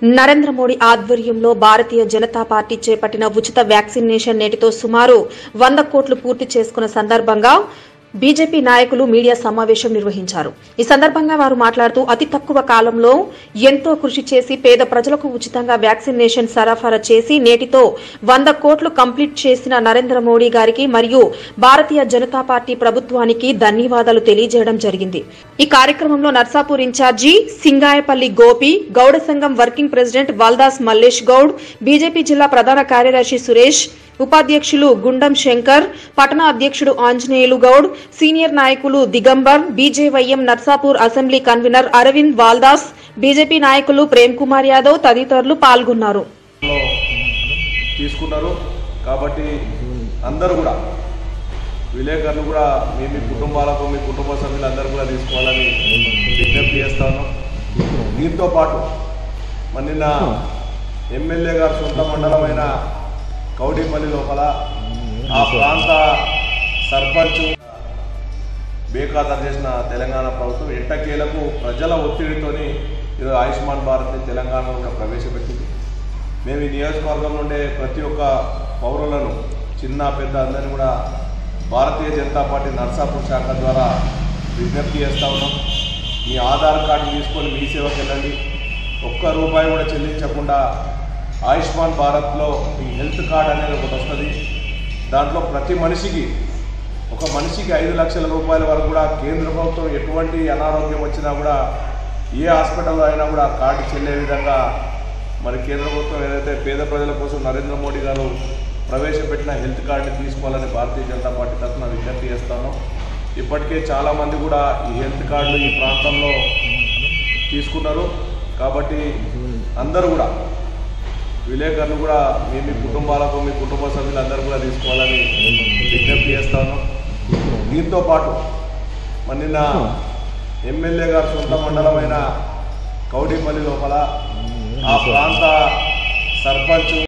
నరేంద్ర మోడీ ఆధ్వర్యంలో భారతీయ జనతా పార్టీ చేపట్టిన ఉచిత వ్యాక్సినేషన్ నేటితో సుమారు వంద కోట్లు పూర్తి చేసుకున్న సందర్భంగా బీజేపీ నాయకులు మీడియా సమావేశం నిర్వహించారు ఈ సందర్భంగా వారు మాట్లాడుతూ అతి తక్కువ కాలంలో ఎంతో కృషి చేసి పేద ప్రజలకు ఉచితంగా వ్యాక్సినేషన్ సరఫరా చేసి నేటితో వంద కోట్లు కంప్లీట్ చేసిన నరేంద్ర మోడీ గారికి మరియు భారతీయ జనతా పార్టీ ప్రభుత్వానికి ధన్యవాదాలు తెలియజేయడం జరిగింది ఈ కార్యక్రమంలో నర్సాపూర్ ఇన్ఛార్జి సింగాయపల్లి గోపి గౌడ సంఘం working president Valdas Mallesh Goud BJP జిల్లా ప్రధాన కార్యదర్శి సురేష్ ఉపాధ్యక్షులు గుండం శంకర్ పట్టణ అధ్యక్షుడు ఆంజనేయులు గౌడ్ సీనియర్ నాయకులు Digambar BJYM Narsapur assembly convener Aravind Valdas BJP నాయకులు ప్రేమ్ కుమార్ యాదవ్ తదితరులు పాల్గొన్నారు లో తీసుకున్నారు కాబట్టి అందరూ కూడా విలేకరులు కూడా మీ మీ కుటుంబాలకు మీ కుటుంబ సభ్యులందరూ కూడా తీసుకోవాలని విజ్ఞప్తి చేస్తాను దీంతో పాటు మరి నిన్న ఎమ్మెల్యే గారు సొంత మండలమైన కౌడిపల్లి లోపల ఆ ప్రాంత సర్పంచ్ బేఖాతరు చేసిన తెలంగాణ ప్రభుత్వం ఎట్టకేలకు ప్రజల ఒత్తిడితోని ఈరోజు ఆయుష్మాన్ భారత్ని తెలంగాణలో కూడా ప్రవేశపెట్టింది మేము ఈ నియోజకవర్గం నుండే ప్రతి ఒక్క పౌరులను చిన్న పెద్ద అందరినీ కూడా భారతీయ జనతా పార్టీ నర్సాపూర్ శాఖ ద్వారా విజ్ఞప్తి చేస్తా ఉన్నాం మీ ఆధార్ కార్డు తీసుకొని మీ సేవకి వెళ్ళండి ఒక్క రూపాయి కూడా చెల్లించకుండా ఆయుష్మాన్ భారత్లో ఈ హెల్త్ కార్డ్ అనేది ఒకటి వస్తుంది దాంట్లో ప్రతి మనిషికి ఒక మనిషికి ఐదు లక్షల రూపాయల వరకు కూడా కేంద్ర ప్రభుత్వం ఎటువంటి అనారోగ్యం వచ్చినా కూడా ఏ హాస్పిటల్లో అయినా కూడా ఆ కార్డు చెల్లే విధంగా మరి కేంద్ర ప్రభుత్వం ఏదైతే పేద ప్రజల కోసం నరేంద్ర మోడీ గారు ప్రవేశపెట్టిన హెల్త్ కార్డుని తీసుకోవాలని భారతీయ జనతా పార్టీ తరఫున విజ్ఞప్తి చేస్తాను ఇప్పటికే చాలామంది కూడా ఈ హెల్త్ కార్డులు ఈ ప్రాంతంలో తీసుకున్నారు కాబట్టి అందరూ కూడా విలేకరులు కూడా మీ మీ కుటుంబాలకు మీ కుటుంబ సభ్యులందరూ కూడా తీసుకోవాలని విజ్ఞప్తి చేస్తాను దీంతో పాటు మరి నిన్న ఎమ్మెల్యే గారు సొంత మండలమైన కౌడిపల్లి లోపల ఆ ప్రాంత సర్పంచ్